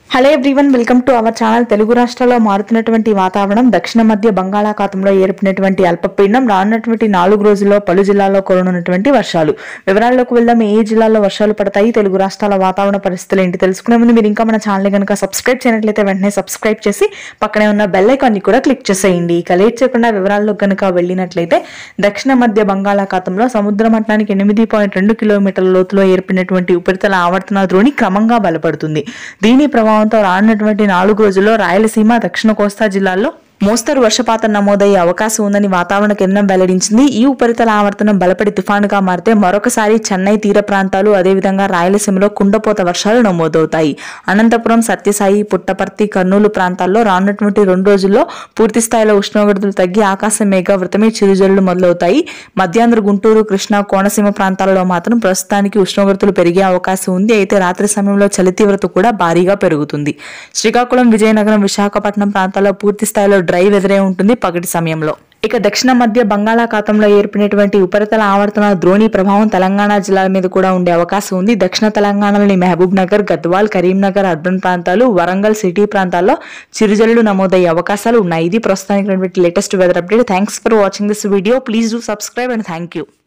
hello everyone welcome to our channel Telugu రాష్ట్రాల్లో మారుతున్నటువంటి వాతావరణం దక్షిణ మధ్య బంగాళాఖాతంలో ఏర్పడినటువంటి అల్పపీడనం రానున్నటువంటి నాలుగు రోజుల్లో పలు జిల్లాల్లో కురనున్నటువంటి వర్షాలు వివరాల్లోకి వెళ్దాం ఏ జిల్లాల్లో వర్షాలు పడతాయి తెలుగు రాష్ట్రాల వాతావరణ పరిస్థితులు ఏంటి తెలుసుకునే ముందు మీరు ఇంకా మన ఛానల్ కనుక సబ్స్క్రైబ్ చేయనట్లయితే వెంటనే సబ్స్క్రైబ్ చేసి పక్కనే ఉన్న బెల్ ఐకాన్ని కూడా క్లిక్ చేసేయండి ఇక లేట్ చేయకుండా వివరాల్లో కనుక వెళ్ళినట్లయితే దక్షిణ మధ్య బంగాళాఖాతంలో సముద్ర మట్టానికి ఎనిమిది పాయింట్ రెండు కిలోమీటర్ల లోతులో ఏర్పడినటువంటి ఉపరితల ఆవర్తన ద్రోణి క్రమంగా బలపడుతుంది దీని ప్రభావంతో రానున్నటువంటి నాలుగు రోజుల్లో రాయలసీమ దక్షిణ కోస్తా జిల్లాల్లో మోస్తరు వర్షపాతం నమోదయ్యే అవకాశం ఉందని వాతావరణ కేంద్రం వెల్లడించింది ఈ ఉపరితల ఆవర్తనం బలపడి తుఫానుగా మారితే మరొకసారి చెన్నై తీర ప్రాంతాలు అదేవిధంగా రాయలసీమలో కుండపోత వర్షాలు నమోదవుతాయి అనంతపురం సత్యసాయి పుట్టపర్తి కర్నూలు ప్రాంతాల్లో రానున్నటువంటి రెండు రోజుల్లో పూర్తి స్థాయిలో ఉష్ణోగ్రతలు తగ్గి ఆకాశం మేఘావృతమై చిరుజల్లు మొదలవుతాయి మధ్యాంధ్ర గుంటూరు కృష్ణా కోనసీమ ప్రాంతాలలో మాత్రం ప్రస్తుతానికి ఉష్ణోగ్రతలు పెరిగే అవకాశం ఉంది అయితే రాత్రి సమయంలో చలి తీవ్రత కూడా భారీగా పెరుగుతుంది శ్రీకాకుళం విజయనగరం విశాఖపట్నం ప్రాంతాల్లో పూర్తి స్థాయిలో డ్రై వెదరే ఉంటుంది పగటి సమయంలో ఇక దక్షిణ మధ్య బంగాళాఖాతంలో ఏర్పడినటువంటి ఉపరితల ఆవర్తన ద్రోణి ప్రభావం తెలంగాణ జిల్లాల మీద కూడా ఉండే అవకాశం ఉంది దక్షిణ తెలంగాణలోని మహబూబ్ నగర్ గద్వాల్ కరీంనగర్ అర్బన్ ప్రాంతాలు వరంగల్ సిటీ ప్రాంతాల్లో చిరుజల్లు నమోదయ్యే అవకాశాలు ఉన్నాయి ఇది ప్రస్తుతానికి latest weather update thanks for watching this video please do subscribe and thank you